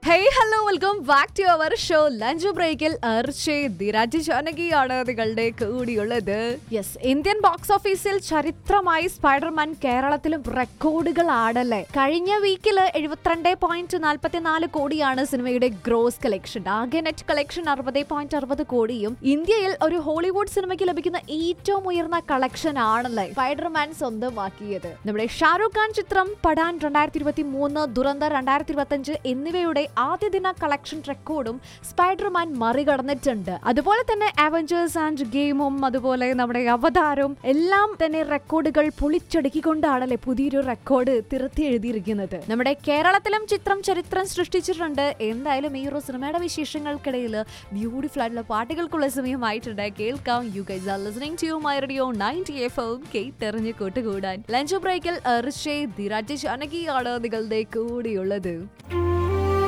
hey hello welcome back to our show lunch ബ്രേക്കിൽ അർച്ചേ ദിരാജ് ജാനകിയാണ് നിങ്ങളുടെ കൂടിയുള്ളത് യെസ് ഇന്ത്യൻ ബോക്സ് ഓഫീസിൽ ചരിത്രമായി സ്പൈഡർമാൻ കേരളത്തിലും റെക്കോർഡുകൾ ആടല്ലേ കഴിഞ്ഞ വീക്കില് എഴുപത്തിരണ്ട് പോയിന്റ് നാൽപ്പത്തിനാല് കോടിയാണ് സിനിമയുടെ ഗ്രോസ് കളക്ഷൻ ആകെ നെറ്റ് കളക്ഷൻ അറുപത് പോയിന്റ് അറുപത് കോടിയും ഇന്ത്യയിൽ ഒരു ഹോളിവുഡ് സിനിമയ്ക്ക് ലഭിക്കുന്ന ഏറ്റവും ഉയർന്ന കളക്ഷൻ ആണല്ലേ സ്പൈഡർമാൻ സ്വന്തമാക്കിയത് നമ്മുടെ ഷാരൂഖ് ഖാൻ ചിത്രം പഠാൻ രണ്ടായിരത്തി ഇരുപത്തി മൂന്ന് ദുരന്തർ രണ്ടായിരത്തി ഇരുപത്തി അഞ്ച് എന്നിവയുടെ ആദ്യ ദിന കളക്ഷൻ റെക്കോർഡും സ്പൈഡർമാൻ മറികടന്നിട്ടുണ്ട് അതുപോലെ തന്നെ അവഞ്ചേഴ്സ് ആൻഡ് ഗെയിമും അതുപോലെ നമ്മുടെ അവതാരവും എല്ലാം തന്നെ റെക്കോർഡുകൾ പൊളിച്ചടുക്കിക്കൊണ്ടാണല്ലേ പുതിയൊരു റെക്കോർഡ് തിരുത്തി എഴുതിയിരിക്കുന്നത് നമ്മുടെ കേരളത്തിലും ചിത്രം ചരിത്രം സൃഷ്ടിച്ചിട്ടുണ്ട് എന്തായാലും ഈ ഒരു സിനിമയുടെ വിശേഷങ്ങൾക്കിടയിൽ ബ്യൂട്ടിഫുൾ ആയിട്ടുള്ള പാട്ടുകൾക്കുള്ള സമയമായിട്ടുണ്ട് കേൾക്കാം you guys are listening to my radio ninety F M കേട്ടെറിഞ്ഞ് കൂട്ടുകൂടാൻ ലഞ്ച് ബ്രേക്കിൽ എറിഷേ ദിരാജ് ജാനകിയാണ് നിങ്ങളുടെ കൂടെയുള്ളത്